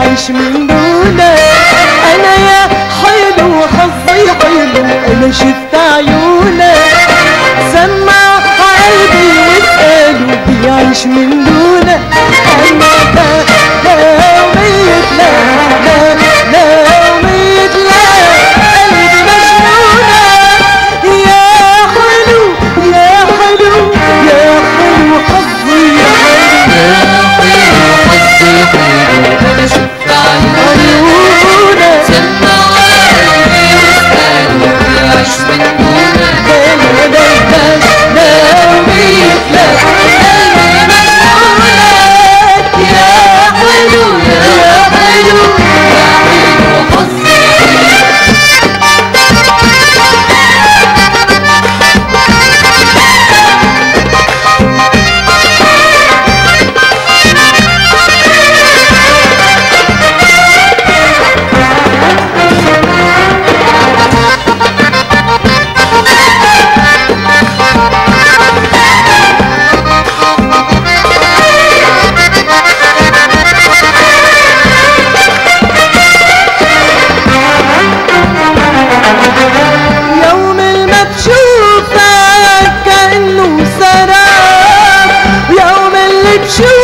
بيعيش من دونك انا يا حلو حظي حلو انا شفت عيونك سمع قلبي واسأله بيعيش من دونك انا لا لا وميت لا لا لا وميت لا قلبي مجنونك يا حلو يا حلو يا حلو حظي انا شفت عيونك عيونك سمع قلبي واسأله بيعيش من دونك لا لا لا لا وميت لا قلبي مجنونك يا حلو يا حلو يا حلو حظي يوم ما بشوفك كأنه سراب يوم اللي بشوفك